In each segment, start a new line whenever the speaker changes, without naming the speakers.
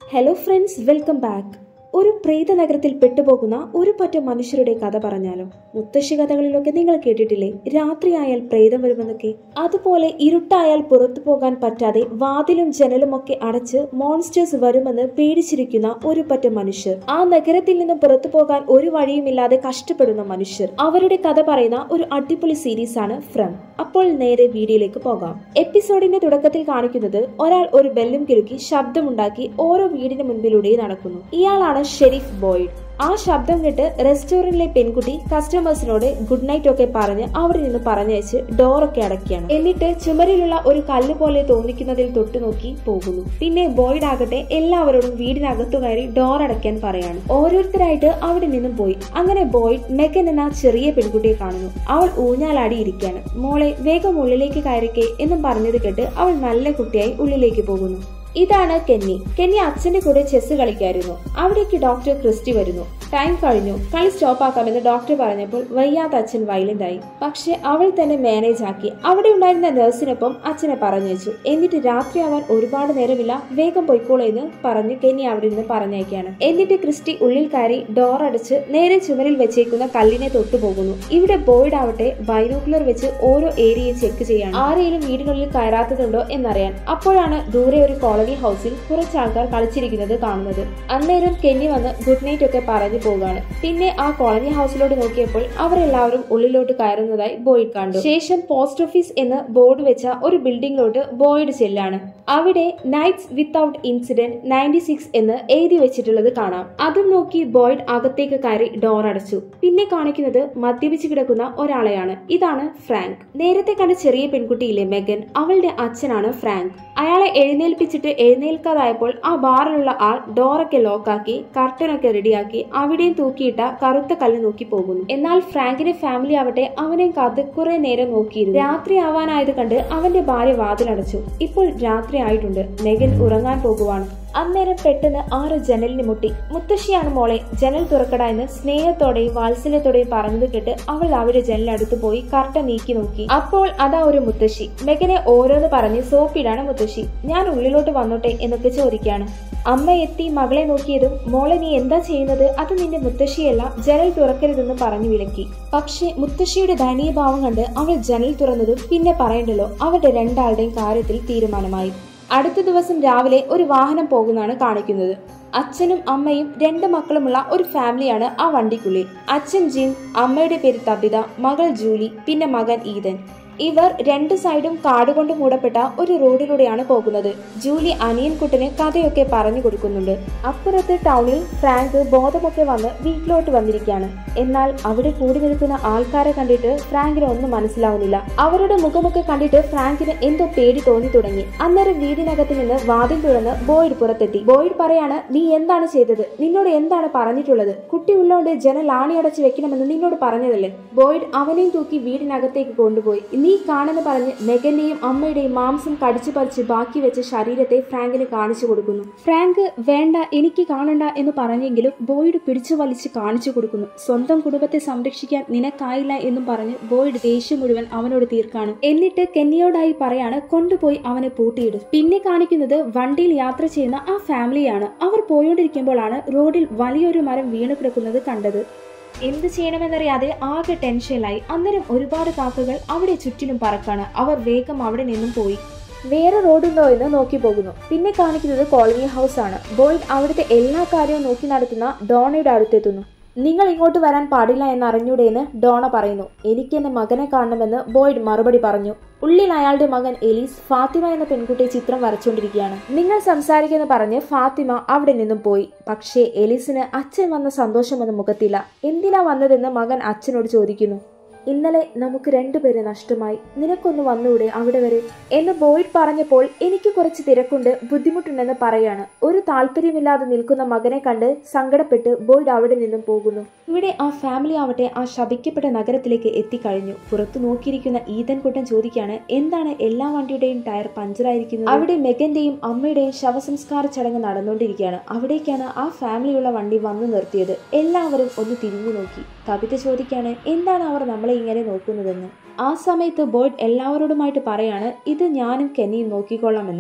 hello friends welcome back ഒരു പ്രേത നഗരത്തിൽ പെട്ടുപോകുന്ന ഒരു പറ്റം മനുഷ്യരുടെ കഥ പറഞ്ഞാലോ മുത്തശ്ശി കഥകളിലൊക്കെ നിങ്ങൾ കേട്ടിട്ടില്ലേ രാത്രിയായാൽ പ്രേതം വരുമെന്നൊക്കെ അതുപോലെ ഇരുട്ടായാൽ പുറത്തു പോകാൻ പറ്റാതെ വാതിലും ജനലും ഒക്കെ അടച്ച് മോൺസ്റ്റേഴ്സ് വരുമെന്ന് പേടിച്ചിരിക്കുന്ന ഒരു പറ്റം മനുഷ്യർ ആ നഗരത്തിൽ നിന്ന് പുറത്തു പോകാൻ ഒരു വഴിയുമില്ലാതെ കഷ്ടപ്പെടുന്ന മനുഷ്യർ അവരുടെ കഥ പറയുന്ന ഒരു അടിപൊളി സീരീസ് ആണ് ഫ്രം അപ്പോൾ നേരെ വീഡിയോയിലേക്ക് പോകാം എപ്പിസോഡിന്റെ തുടക്കത്തിൽ കാണിക്കുന്നത് ഒരാൾ ഒരു ബെല്ലും കിലുക്കി ശബ്ദമുണ്ടാക്കി ഓരോ വീടിന് മുൻപിലൂടെ നടക്കുന്നു ഇയാളാണ് ഷെരീഫ് ബോയ്ഡ് ആ ശബ്ദം കേട്ട് റെസ്റ്റോറന്റിലെ പെൺകുട്ടി കസ്റ്റമേഴ്സിനോട് ഗുഡ് നൈറ്റ് ഒക്കെ പറഞ്ഞ് അവിടെ നിന്ന് പറഞ്ഞയച്ച് ഡോറൊക്കെ അടയ്ക്കുകയാണ് എന്നിട്ട് ചുമരിലുള്ള ഒരു കല്ല് പോലെ തോന്നിക്കുന്നതിൽ തൊട്ടു നോക്കി പോകുന്നു പിന്നെ ബോയ്ഡ് ആകട്ടെ എല്ലാവരോടും വീടിനകത്തു കയറി ഡോർ അടയ്ക്കാൻ പറയാണ് ഓരോരുത്തരായിട്ട് അവിടെ നിന്നും പോയി അങ്ങനെ ബോയ്ഡ് മെഗൻ എന്ന ചെറിയ പെൺകുട്ടിയെ കാണുന്നു അവൾ ഊഞ്ഞാലാടി ഇരിക്കുകയാണ് മോളെ വേഗം ഉള്ളിലേക്ക് കയറിക്കേ എന്നും പറഞ്ഞത് കേട്ട് അവൾ നല്ല കുട്ടിയായി ഉള്ളിലേക്ക് പോകുന്നു ഇതാണ് കെന്നി കെന്നി അച്ഛന്റെ കൂടെ ചെസ് കളിക്കായിരുന്നു അവിടേക്ക് ഡോക്ടർ ക്രിസ്റ്റി വരുന്നു ടൈം കഴിഞ്ഞു കളി സ്റ്റോപ്പ് ആക്കാമെന്ന് ഡോക്ടർ പറഞ്ഞപ്പോൾ വയ്യാത്ത അച്ഛൻ വയലന്റ് ആയി പക്ഷെ അവൾ തന്നെ മാനേജ് ആക്കി അവിടെ ഉണ്ടായിരുന്ന നഴ്സിനൊപ്പം അച്ഛനെ പറഞ്ഞു വെച്ചു എന്നിട്ട് രാത്രിയാവാൻ ഒരുപാട് നേരമില്ല വേഗം പൊയ്ക്കോളൂ എന്ന് പറഞ്ഞ് കെന്നി അവിടെ നിന്ന് പറഞ്ഞയക്കാണ് എന്നിട്ട് ക്രിസ്റ്റി ഉള്ളിൽ കയറി ഡോർ അടച്ച് നേരെ ചുമരിൽ വെച്ചേക്കുന്ന കല്ലിനെ തൊട്ടുപോകുന്നു ഇവിടെ ബോയ്ഡ് ആവട്ടെ ബൈനോക്കുലർ വെച്ച് ഓരോ ഏരിയയും ചെക്ക് ചെയ്യാണ് ആരെയും വീടിനുള്ളിൽ കയറാത്തതുണ്ടോ എന്നറിയാൻ അപ്പോഴാണ് ദൂരെ ഒരു കോളനി ഹൗസിൽ കുറച്ച് ആൾക്കാർ കളിച്ചിരിക്കുന്നത് കാണുന്നത് അന്നേരം കെന്നി വന്ന് ഗുഡ് നൈറ്റ് ഒക്കെ പറഞ്ഞു പോവുകയാണ് പിന്നെ ആ കോളനി ഹൗസിലോട്ട് നോക്കിയപ്പോൾ അവരെല്ലാവരും ഉള്ളിലോട്ട് കയറുന്നതായി ബോയ്ഡ് കണ്ടു ശേഷം പോസ്റ്റ് ഓഫീസ് എന്ന് ബോർഡ് വെച്ച ഒരു ബിൽഡിംഗിലോട്ട് ബോയ്ഡ് ചെല്ലാണ് അവിടെ nights without incident ninety six എന്ന് എഴുതി വെച്ചിട്ടുള്ളത് കാണാം അതും നോക്കി ബോയ്ഡ് അകത്തേക്ക് കയറി ഡോർ അടച്ചു പിന്നെ കാണിക്കുന്നത് മദ്യപിച്ച് കിടക്കുന്ന ഒരാളെയാണ് ഇതാണ് ഫ്രാങ്ക് നേരത്തെ കണ്ട ചെറിയ പെൺകുട്ടിയിലെ മെഗൻ അവളുടെ അച്ഛനാണ് ഫ്രാങ്ക് അയാളെ എഴുന്നേൽപ്പിച്ചിട്ട് എഴുന്നേൽക്കാതായപ്പോൾ ആ ബാറിലുള്ള ആൾ ഡോറൊക്കെ ലോക്കാക്കി കർട്ടനൊക്കെ റെഡിയാക്കി അവിടെയും തൂക്കിയിട്ട കറുത്ത കല്ല് നോക്കി പോകുന്നു എന്നാൽ ഫ്രാങ്കിന്റെ ഫാമിലി ആവട്ടെ അവനെ കാത്ത് കുറെ നേരം നോക്കിയിരുന്നു രാത്രി ആവാനായത് കണ്ട് അവന്റെ ഭാര്യ വാതിലടച്ചു ഇപ്പോൾ രാത്രി ആയിട്ടുണ്ട് മെഗൻ ഉറങ്ങാൻ പോകുവാണ് അന്നേരം പെട്ടെന്ന് ആറ് ജനലിന് മുട്ടി മുത്തശ്ശിയാണ് മോളെ ജനൽ തുറക്കട എന്ന് സ്നേഹത്തോടെയും വാത്സല്യത്തോടെയും പറഞ്ഞത് കേട്ട് അവൾ അവിടെ ജനലടുത്ത് പോയി കർട്ട നീക്കി നോക്കി അപ്പോൾ അതാ ഒരു മുത്തശ്ശി മെഗനെ ഓരോന്ന് പറഞ്ഞ് സോപ്പിടാണ് മുത്തശ്ശി ഞാൻ ഉള്ളിലോട്ട് വന്നോട്ടെ എന്നൊക്കെ ചോദിക്കാണ് അമ്മ എത്തി മകളെ നോക്കിയതും മോളെ നീ എന്താ ചെയ്യുന്നത് അത് നിന്റെ മുത്തശ്ശിയല്ല ജനൽ തുറക്കരുതെന്ന് പറഞ്ഞു വിലക്കി പക്ഷേ മുത്തശ്ശിയുടെ ദയനീയ ഭാവം കണ്ട് അവൾ ജനൽ തുറന്നതും പിന്നെ പറയണ്ടല്ലോ അവരുടെ രണ്ടാളുടെയും കാര്യത്തിൽ തീരുമാനമായി അടുത്ത ദിവസം രാവിലെ ഒരു വാഹനം പോകുന്നതാണ് കാണിക്കുന്നത് അച്ഛനും അമ്മയും രണ്ട് മക്കളുമുള്ള ഒരു ഫാമിലിയാണ് ആ വണ്ടിക്കുള്ളിൽ അച്ഛൻ ജിം അമ്മയുടെ പേര് തബിത മകൾ ജൂലി പിന്നെ മകൻ ഈതൻ ഇവർ രണ്ട് സൈഡും കാടുകൊണ്ട് മൂടപ്പെട്ട ഒരു റോഡിലൂടെയാണ് പോകുന്നത് ജൂലി അനിയൻകുട്ടന് കഥയൊക്കെ പറഞ്ഞു കൊടുക്കുന്നുണ്ട് അപ്പുറത്ത് ടൗണിൽ ഫ്രാങ്ക് ബോധമൊക്കെ വന്ന് വീട്ടിലോട്ട് വന്നിരിക്കുകയാണ് എന്നാൽ അവിടെ കൂടി നിൽക്കുന്ന ആൾക്കാരെ കണ്ടിട്ട് ഫ്രാങ്കിന് ഒന്നും മനസ്സിലാവുന്നില്ല അവരുടെ മുഖമൊക്കെ കണ്ടിട്ട് ഫ്രാങ്കിന് എന്തോ പേടി തോന്നി തുടങ്ങി അന്നേരം വീടിനകത്ത് നിന്ന് വാതിൽ തുറന്ന് ബോയ്ഡ് പുറത്തെത്തി ബോയ്ഡ് പറയാണ് നീ എന്താണ് ചെയ്തത് നിന്നോട് എന്താണ് പറഞ്ഞിട്ടുള്ളത് കുട്ടി ഉള്ളോണ്ട് ജനൽ ആണിയടച്ച് വെക്കണമെന്ന് നിന്നോട് പറഞ്ഞതല്ലേ ബോയ്ഡ് അവനെയും തൂക്കി വീടിനകത്തേക്ക് കൊണ്ടുപോയി നീ കാണുന്ന പറഞ്ഞ് മെഗന്റെയും അമ്മയുടെയും മാംസം കടിച്ചു പറിച്ച് ബാക്കി വെച്ച ശരീരത്തെ ഫ്രാങ്കിന് കാണിച്ചു കൊടുക്കുന്നു ഫ്രാങ്ക് വേണ്ട എനിക്ക് കാണണ്ട എന്ന് പറഞ്ഞെങ്കിലും ബോയ്ഡ് പിടിച്ചു വലിച്ച് കാണിച്ചു കൊടുക്കുന്നു സ്വന്തം കുടുംബത്തെ സംരക്ഷിക്കാൻ നിനക്കായില്ല എന്നും പറഞ്ഞ് ബോയ്ഡ് ദേഷ്യം മുഴുവൻ അവനോട് തീർക്കാണ് എന്നിട്ട് കെന്നിയോടായി പറയാണ് കൊണ്ടുപോയി അവനെ പൂട്ടിയിടും പിന്നെ കാണിക്കുന്നത് വണ്ടിയിൽ യാത്ര ചെയ്യുന്ന ആ ഫാമിലിയാണ് അവർ പോയോണ്ടിരിക്കുമ്പോഴാണ് റോഡിൽ വലിയൊരു മരം വീണു കിടക്കുന്നത് കണ്ടത് എന്ത് ചെയ്യണമെന്നറിയാതെ ആകെ ടെൻഷനിലായി അന്നേരം ഒരുപാട് കാക്കകൾ അവിടെ ചുറ്റിനും പറക്കാണ് അവർ വേഗം അവിടെ നിന്നും പോയി വേറെ റോഡുണ്ടോ എന്ന് നോക്കി പോകുന്നു പിന്നെ കാണിക്കുന്നത് കോളനി ഹൗസ് ആണ് ബോയ്ഡ് അവിടുത്തെ എല്ലാ കാര്യവും നോക്കി നടത്തുന്ന ഡോണയുടെ അടുത്തെത്തുന്നു നിങ്ങൾ ഇങ്ങോട്ട് വരാൻ പാടില്ല എന്ന് അറിഞ്ഞൂടെയെന്ന് ഡോണ പറയുന്നു എനിക്ക് എന്റെ മകനെ കാണണമെന്ന് ബോയ്ഡ് മറുപടി പറഞ്ഞു ഉള്ളിൽ അയാളുടെ മകൻ എലീസ് ഫാത്തിമ എന്ന പെൺകുട്ടിയെ ചിത്രം വരച്ചുകൊണ്ടിരിക്കുകയാണ് നിങ്ങൾ സംസാരിക്കുന്ന പറഞ്ഞ് ഫാത്തിമ അവിടെ നിന്നും പോയി പക്ഷേ എലീസിന് അച്ഛൻ വന്ന സന്തോഷമൊന്നും മുഖത്തില്ല എന്തിനാ വന്നതെന്ന് മകൻ അച്ഛനോട് ചോദിക്കുന്നു ഇന്നലെ നമുക്ക് രണ്ടുപേരെ നഷ്ടമായി നിനക്കൊന്ന് വന്നൂടെ അവിടെ വരെ എന്ന് ബോയ്ഡ് പറഞ്ഞപ്പോൾ എനിക്ക് കുറച്ച് തിരക്കുണ്ട് ബുദ്ധിമുട്ടുണ്ടെന്ന് പറയാണ് ഒരു താല്പര്യമില്ലാതെ നിൽക്കുന്ന മകനെ കണ്ട് സങ്കടപ്പെട്ട് ബോയ്ഡ് അവിടെ നിന്നും പോകുന്നു ഇവിടെ ആ ഫാമിലി ആവട്ടെ ആ ശപിക്കപ്പെട്ട നഗരത്തിലേക്ക് എത്തിക്കഴിഞ്ഞു പുറത്തു നോക്കിയിരിക്കുന്ന ഈതൻ കുട്ടൻ ചോദിക്കാണ് എന്താണ് എല്ലാ വണ്ടിയുടെയും ടയർ പഞ്ചറായിരിക്കുന്നത് അവിടെ മെഗന്റെയും അമ്മയുടെയും ശവസംസ്കാര ചടങ്ങ് നടന്നുകൊണ്ടിരിക്കുകയാണ് അവിടേക്കാണ് ആ ഫാമിലിയുള്ള വണ്ടി വന്നു നിർത്തിയത് എല്ലാവരും ഒന്ന് തിരിഞ്ഞു നോക്കി കവിത ചോദിക്കാണ് എന്താണ് അവർ നമ്മളെ ഇങ്ങനെ നോക്കുന്നതെന്ന് ആ സമയത്ത് ബോയ്ഡ് എല്ലാവരോടുമായിട്ട് പറയാണ് ഇത് ഞാനും കെന്നിയും നോക്കിക്കൊള്ളാമെന്ന്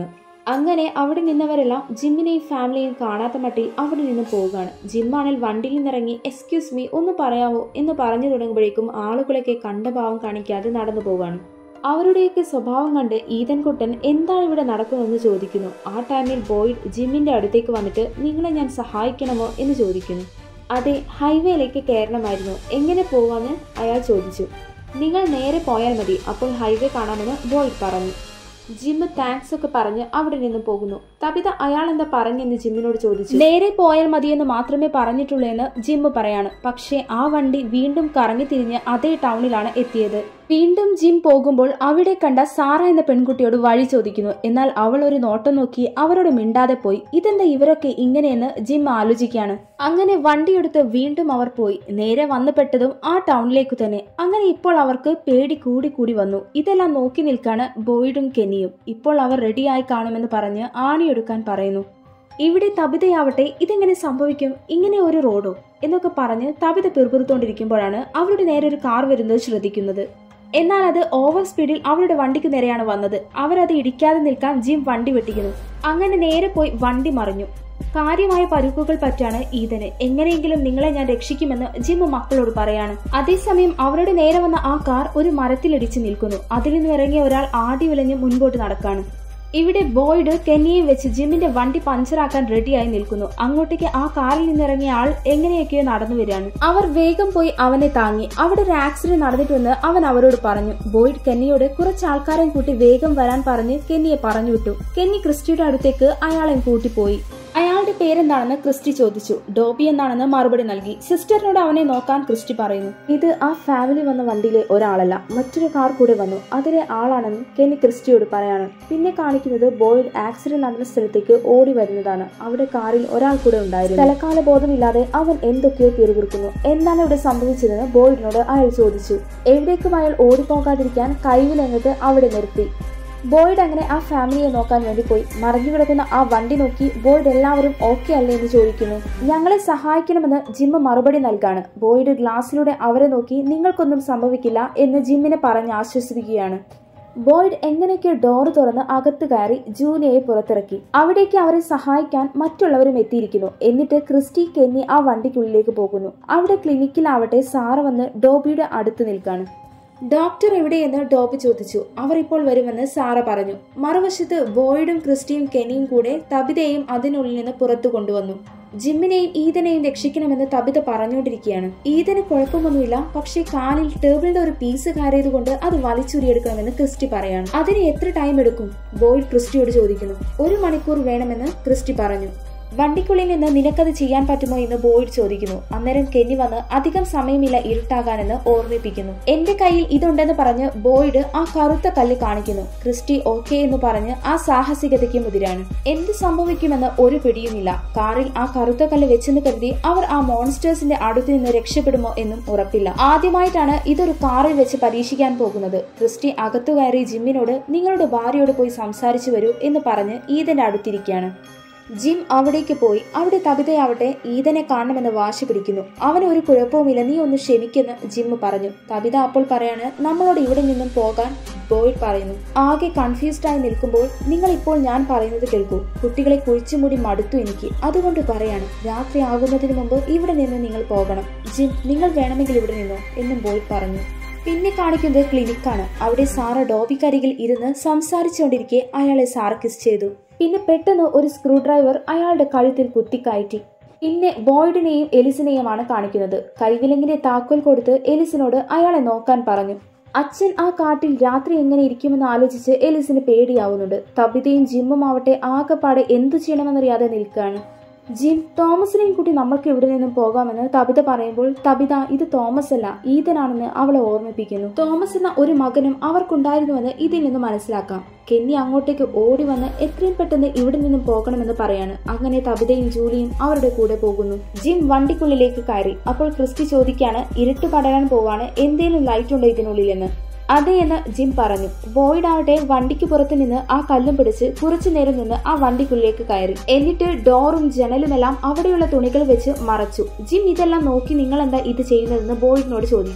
അങ്ങനെ അവിടെ നിന്നവരെല്ലാം ജിമ്മിനെയും ഫാമിലിയെയും കാണാത്ത മട്ടിൽ അവിടെ നിന്ന് പോവുകയാണ് ജിമ്മാണെങ്കിൽ വണ്ടിയിൽ നിന്നിറങ്ങി എക്സ്ക്യൂസ് മീ ഒന്ന് പറയാമോ എന്ന് പറഞ്ഞു തുടങ്ങുമ്പോഴേക്കും ആളുകളൊക്കെ കണ്ട ഭാവം കാണിക്കാതെ നടന്നു പോവുകയാണ് അവരുടെയൊക്കെ സ്വഭാവം കണ്ട് ഈതൻകുട്ടൻ എന്താണ് ഇവിടെ നടക്കുന്നതെന്ന് ചോദിക്കുന്നു ആ ടൈമിൽ ബോയ്ഡ് ജിമ്മിന്റെ അടുത്തേക്ക് വന്നിട്ട് നിങ്ങളെ ഞാൻ സഹായിക്കണമോ എന്ന് ചോദിക്കുന്നു അതെ ഹൈവേയിലേക്ക് കയറണമായിരുന്നു എങ്ങനെ പോവാന്ന് അയാൾ ചോദിച്ചു നിങ്ങൾ നേരെ പോയാൽ മതി അപ്പോൾ ഹൈവേ കാണാമെന്ന് ബോയ്ഡ് പറഞ്ഞു ജിമ്മ് താങ്ക്സ് ഒക്കെ പറഞ്ഞ് അവിടെ നിന്ന് പോകുന്നു തബിത അയാൾ എന്താ പറഞ്ഞെന്ന് ജിമ്മിനോട് ചോദിച്ചു നേരെ പോയാൽ മതിയെന്ന് മാത്രമേ പറഞ്ഞിട്ടുള്ളൂ എന്ന് ജിമ്മ് പറയാണ് പക്ഷേ ആ വണ്ടി വീണ്ടും കറങ്ങി തിരിഞ്ഞ് അതേ ടൗണിലാണ് എത്തിയത് വീണ്ടും ജിം പോകുമ്പോൾ അവിടെ കണ്ട സാറ എന്ന പെൺകുട്ടിയോട് വഴി ചോദിക്കുന്നു എന്നാൽ അവൾ ഒരു നോട്ടം നോക്കി അവരോട് മിണ്ടാതെ പോയി ഇതെന്താ ഇവരൊക്കെ ഇങ്ങനെയെന്ന് ജിം ആലോചിക്കുകയാണ് അങ്ങനെ വണ്ടിയെടുത്ത് വീണ്ടും അവർ പോയി നേരെ വന്നുപെട്ടതും ആ ടൗണിലേക്ക് തന്നെ അങ്ങനെ ഇപ്പോൾ അവർക്ക് പേടി കൂടി കൂടി വന്നു ഇതെല്ലാം നോക്കി നിൽക്കാണ് ബോയ്ഡും കെന്നിയും ഇപ്പോൾ അവർ റെഡിയായി കാണുമെന്ന് പറഞ്ഞ് ആണിയെടുക്കാൻ പറയുന്നു ഇവിടെ തബിതയാവട്ടെ ഇതെങ്ങനെ സംഭവിക്കും ഇങ്ങനെ ഒരു റോഡോ എന്നൊക്കെ പറഞ്ഞ് തബിത പിറുപിറുത്തോണ്ടിരിക്കുമ്പോഴാണ് അവരുടെ നേരെ ഒരു കാർ വരുന്നത് ശ്രദ്ധിക്കുന്നത് എന്നാൽ അത് ഓവർ സ്പീഡിൽ അവരുടെ വണ്ടിക്ക് നേരെയാണ് വന്നത് അവരത് ഇടിക്കാതെ നിൽക്കാൻ ജിം വണ്ടി വെട്ടിക്കുന്നു അങ്ങനെ നേരെ പോയി വണ്ടി മറിഞ്ഞു കാര്യമായ പരുക്കുകൾ പറ്റാണ് ഈതന് എങ്ങനെയെങ്കിലും നിങ്ങളെ ഞാൻ രക്ഷിക്കുമെന്ന് ജിം മക്കളോട് പറയാണ് അതേസമയം അവരുടെ നേരെ വന്ന ആ കാർ ഒരു മരത്തിലിടിച്ച് നിൽക്കുന്നു അതിൽ നിന്ന് ഇറങ്ങിയ ഒരാൾ ആടി വിലഞ്ഞ് മുൻപോട്ട് നടക്കാണ് ഇവിടെ ബോയ്ഡ് കെന്നിയെ വെച്ച് ജിമ്മിന്റെ വണ്ടി പഞ്ചറാക്കാൻ റെഡിയായി നിൽക്കുന്നു അങ്ങോട്ടേക്ക് ആ കാറിൽ നിന്നിറങ്ങിയ ആൾ എങ്ങനെയൊക്കെയോ നടന്നു വരികയാണ് അവർ വേഗം പോയി അവനെ താങ്ങി അവിടെ ഒരു ആക്സിഡന്റ് നടന്നിട്ടുണ്ടെന്ന് അവൻ അവരോട് പറഞ്ഞു ബോയ്ഡ് കെന്നിയോട് കുറച്ച് ആൾക്കാരെ കൂട്ടി വേഗം വരാൻ പറഞ്ഞ് കെന്നിയെ പറഞ്ഞു വിട്ടു കെന്നി ക്രിസ്റ്റിയുടെ അടുത്തേക്ക് അയാളെ കൂട്ടിപ്പോയി അയാളുടെ പേരെന്താണെന്ന് ക്രിസ്റ്റി ചോദിച്ചു ഡോബി എന്നാണെന്ന് മറുപടി നൽകി സിസ്റ്ററിനോട് അവനെ നോക്കാൻ ക്രിസ്റ്റി പറയുന്നു ഇത് ആ ഫാമിലി വന്ന വണ്ടിയിലെ ഒരാളല്ല മറ്റൊരു കാർ കൂടെ വന്നു അതിലെ ആളാണെന്ന് കെന്നി ക്രിസ്റ്റിയോട് പറയാണ് പിന്നെ കാണിക്കുന്നത് ബോയ്ഡ് ആക്സിഡന്റ് നടന്ന സ്ഥലത്തേക്ക് ഓടി വരുന്നതാണ് അവിടെ കാറിൽ ഒരാൾ കൂടെ ഉണ്ടായിരുന്നു തലക്കാല ബോധമില്ലാതെ അവൻ എന്തൊക്കെയോ പിറുപിറുക്കുന്നു എന്താണ് ഇവിടെ സംഭവിച്ചതെന്ന് ബോയ്ഡിനോട് അയാൾ ചോദിച്ചു എവിടേക്കും അയാൾ ഓടിപ്പോകാതിരിക്കാൻ കൈവിലങ്ങട്ട് അവിടെ നിർത്തി ബോയ്ഡ് അങ്ങനെ ആ ഫാമിലിയെ നോക്കാൻ വേണ്ടി പോയി മറിഞ്ഞു കിടക്കുന്ന ആ വണ്ടി നോക്കി ബോയ്ഡ് എല്ലാവരും ഓക്കെ അല്ലേ എന്ന് ചോദിക്കുന്നു ഞങ്ങളെ സഹായിക്കണമെന്ന് ജിമ്മ് മറുപടി നൽകാണ് ബോയ്ഡ് ഗ്ലാസ്സിലൂടെ അവരെ നോക്കി നിങ്ങൾക്കൊന്നും സംഭവിക്കില്ല എന്ന് ജിമ്മിനെ പറഞ്ഞ് ആശ്വസിപ്പിക്കുകയാണ് ബോയ്ഡ് എങ്ങനെയൊക്കെ ഡോർ തുറന്ന് അകത്ത് കയറി ജൂനിയയെ പുറത്തിറക്കി അവിടേക്ക് അവരെ സഹായിക്കാൻ മറ്റുള്ളവരും എത്തിയിരിക്കുന്നു എന്നിട്ട് ക്രിസ്റ്റി കെന്നി ആ വണ്ടിക്കുള്ളിലേക്ക് പോകുന്നു അവിടെ ക്ലിനിക്കിലാവട്ടെ സാറ വന്ന് ഡോബിയുടെ അടുത്ത് നിൽക്കാണ് ഡോക്ടർ എവിടെയെന്ന് ഡോബി ചോദിച്ചു അവർ ഇപ്പോൾ വരുമെന്ന് സാറ പറഞ്ഞു മറുവശത്ത് ബോയ്ഡും ക്രിസ്റ്റിയും കെനിയും കൂടെ തബിതയെയും അതിനുള്ളിൽ നിന്ന് പുറത്തു കൊണ്ടുവന്നു ജിമ്മിനെയും ഈതനെയും രക്ഷിക്കണമെന്ന് തബിത പറഞ്ഞുകൊണ്ടിരിക്കുകയാണ് ഈതന് കുഴപ്പമൊന്നുമില്ല പക്ഷേ കാലിൽ ടേബിളിന്റെ ഒരു പീസ് കയറിയതുകൊണ്ട് അത് വലിച്ചുരിയെടുക്കണമെന്ന് ക്രിസ്റ്റി പറയാണ് അതിന് എത്ര ടൈം എടുക്കും ബോയ്ഡ് ക്രിസ്റ്റിയോട് ചോദിക്കുന്നു ഒരു മണിക്കൂർ വേണമെന്ന് ക്രിസ്റ്റി പറഞ്ഞു വണ്ടിക്കുള്ളിൽ നിന്ന് നിനക്കത് ചെയ്യാൻ പറ്റുമോ എന്ന് ബോയ്ഡ് ചോദിക്കുന്നു അന്നേരം കെന്നി വന്ന് അധികം സമയമില്ല ഇരുട്ടാകാനെന്ന് ഓർമ്മിപ്പിക്കുന്നു എന്റെ കയ്യിൽ ഇതുണ്ടെന്ന് പറഞ്ഞ് ബോയ്ഡ് ആ കറുത്ത കല്ല് കാണിക്കുന്നു ക്രിസ്റ്റി ഓക്കെ എന്ന് പറഞ്ഞ് ആ സാഹസികതയ്ക്ക് മുതിരാണ് എന്ത് സംഭവിക്കുമെന്ന് ഒരു പിടിയുമില്ല കാറിൽ ആ കറുത്ത കല്ല് വെച്ചെന്ന് കരുതി അവർ ആ മോൺസ്റ്റേഴ്സിന്റെ അടുത്ത് നിന്ന് രക്ഷപ്പെടുമോ എന്നും ഉറപ്പില്ല ആദ്യമായിട്ടാണ് ഇതൊരു കാറിൽ വെച്ച് പരീക്ഷിക്കാൻ പോകുന്നത് ക്രിസ്റ്റി അകത്തു കയറി ജിമ്മിനോട് നിങ്ങളുടെ ഭാര്യയോട് പോയി സംസാരിച്ചു വരൂ എന്ന് പറഞ്ഞ് ഈതന്റെ അടുത്തിരിക്കുകയാണ് ജിം അവിടേക്ക് പോയി അവിടെ തബിതയാവട്ടെ ഈതനെ കാണണമെന്ന് വാശി പിടിക്കുന്നു അവന് ഒരു കുഴപ്പവുമില്ല നീ ഒന്ന് ക്ഷമിക്കെന്ന് ജിം പറഞ്ഞു തബിത അപ്പോൾ പറയാണ് നമ്മളോട് ഇവിടെ നിന്നും പോകാൻ ബോയ്ഡ് പറയുന്നു ആകെ കൺഫ്യൂസ്ഡ് ആയി നിൽക്കുമ്പോൾ നിങ്ങൾ ഇപ്പോൾ ഞാൻ പറയുന്നത് കേൾക്കൂ കുട്ടികളെ കുഴിച്ചുമൂടി മടുത്തു എനിക്ക് അതുകൊണ്ട് പറയാണ് രാത്രി ആകുന്നതിന് മുമ്പ് ഇവിടെ നിന്ന് നിങ്ങൾ പോകണം ജിം നിങ്ങൾ വേണമെങ്കിൽ ഇവിടെ നിന്നോ എന്നും ബോയ്ഡ് പറഞ്ഞു പിന്നെ കാണിക്കുന്നത് ക്ലിനിക്കാണ് അവിടെ സാറ ഡോബിക്കരികിൽ ഇരുന്ന് സംസാരിച്ചുകൊണ്ടിരിക്കെ അയാളെ സാറ കിസ് ചെയ്തു പിന്നെ പെട്ടെന്ന് ഒരു സ്ക്രൂ ഡ്രൈവർ അയാളുടെ കഴുത്തിൽ കുത്തിക്കയറ്റി പിന്നെ ബോയ്ഡിനെയും എലിസിനെയുമാണ് കാണിക്കുന്നത് കൈവിലങ്ങിന്റെ താക്കോൽ കൊടുത്ത് എലിസിനോട് അയാളെ നോക്കാൻ പറഞ്ഞു അച്ഛൻ ആ കാട്ടിൽ രാത്രി എങ്ങനെ ഇരിക്കുമെന്ന് ആലോചിച്ച് എലിസിന് പേടിയാവുന്നുണ്ട് തബിതയും ജിമ്മും ആവട്ടെ ആകെപ്പാടെ എന്തു ചെയ്യണമെന്നറിയാതെ നിൽക്കുകയാണ് ജിം തോമസിനെയും കൂട്ടി നമ്മൾക്ക് ഇവിടെ നിന്നും പോകാമെന്ന് തബിത പറയുമ്പോൾ തബിത ഇത് തോമസ് അല്ല ഈതനാണെന്ന് അവളെ ഓർമ്മിപ്പിക്കുന്നു തോമസ് എന്ന ഒരു മകനും അവർക്കുണ്ടായിരുന്നുവെന്ന് ഇതിൽ നിന്ന് മനസ്സിലാക്കാം കെന്നി അങ്ങോട്ടേക്ക് ഓടി വന്ന് എത്രയും പെട്ടെന്ന് ഇവിടെ നിന്നും പോകണമെന്ന് പറയാണ് അങ്ങനെ തബിതയും ജൂലിയും അവരുടെ കൂടെ പോകുന്നു ജിം വണ്ടിക്കുള്ളിലേക്ക് കയറി അപ്പോൾ ക്രിസ്റ്റി ചോദിക്കാണ് ഇരുട്ട് പടരാൻ പോവാണ് എന്തേലും ലൈറ്റ് ഉണ്ടോ ഇതിനുള്ളിലെന്ന് അതെ എന്ന് ജിം പറഞ്ഞു ബോയ്ഡ് ആവട്ടെ വണ്ടിക്ക് പുറത്ത് നിന്ന് ആ കല്ലും പിടിച്ച് കുറച്ചു നേരം നിന്ന് ആ വണ്ടിക്കുള്ളിലേക്ക് കയറി എന്നിട്ട് ഡോറും ജനലുമെല്ലാം അവിടെയുള്ള തുണികൾ വെച്ച് മറച്ചു ജിം ഇതെല്ലാം നോക്കി നിങ്ങൾ എന്താ ഇത് ചെയ്യുന്നതെന്ന് ബോയ്ഡിനോട് ചോദിക്കുന്നു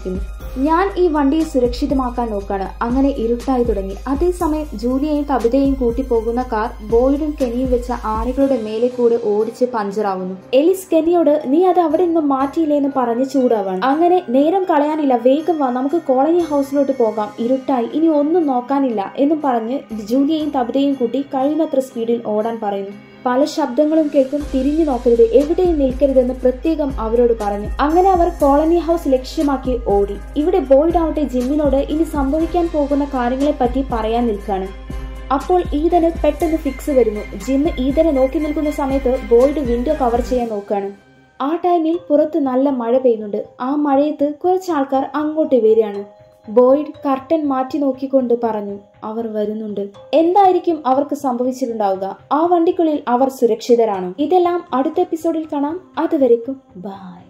ഞാൻ ഈ വണ്ടിയെ സുരക്ഷിതമാക്കാൻ നോക്കാണ് അങ്ങനെ ഇരുട്ടായി തുടങ്ങി അതേസമയം ജൂലിയയും കവിതയും കൂട്ടി പോകുന്ന കാർ ബോയ്ഡും കെനിയും വെച്ച ആണികളുടെ മേലെ കൂടെ ഓടിച്ച് പഞ്ചറാവുന്നു എലിസ് കെനിയോട് നീ അത് അവിടെ നിന്നും മാറ്റിയില്ലേ എന്ന് പറഞ്ഞ് ചൂടാവാണ് അങ്ങനെ നേരം കളയാനില്ല വേഗം വാ നമുക്ക് കോളനി ഹൗസിലോട്ട് പോകാം ഇരുട്ടായി ഇനി ഒന്നും നോക്കാനില്ല എന്നും പറഞ്ഞ് ജൂലിയയും കവിതയും കൂട്ടി കഴിയുന്നത്ര സ്പീഡിൽ ഓടാൻ പറയുന്നു പല ശബ്ദങ്ങളും കേൾക്കും തിരിഞ്ഞു നോക്കരുത് എവിടെയും നിൽക്കരുതെന്ന് പ്രത്യേകം അവരോട് പറഞ്ഞു അങ്ങനെ അവർ കോളനി ഹൗസ് ലക്ഷ്യമാക്കി ഓടി ഇവിടെ ബോയ്ഡ് ആവട്ടെ ജിമ്മിനോട് ഇനി സംഭവിക്കാൻ പോകുന്ന കാര്യങ്ങളെ പറ്റി പറയാൻ നിൽക്കാണ് അപ്പോൾ ഈതന് പെട്ടെന്ന് ഫിക്സ് വരുന്നു ജിമ്മ് ഈതനെ നോക്കി നിൽക്കുന്ന സമയത്ത് ബോയ്ഡ് വിൻഡോ കവർ ചെയ്യാൻ നോക്കാണ് ആ ടൈമിൽ പുറത്ത് നല്ല മഴ പെയ്യുന്നുണ്ട് ആ മഴയത്ത് കുറച്ച് ആൾക്കാർ അങ്ങോട്ട് വരികയാണ് ബോയ്ഡ് കർട്ടൻ മാറ്റി നോക്കിക്കൊണ്ട് പറഞ്ഞു അവർ വരുന്നുണ്ട് എന്തായിരിക്കും അവർക്ക് സംഭവിച്ചിട്ടുണ്ടാവുക ആ വണ്ടിക്കുള്ളിൽ അവർ സുരക്ഷിതരാണോ ഇതെല്ലാം അടുത്ത എപ്പിസോഡിൽ കാണാം അതുവരെക്കും ബൈ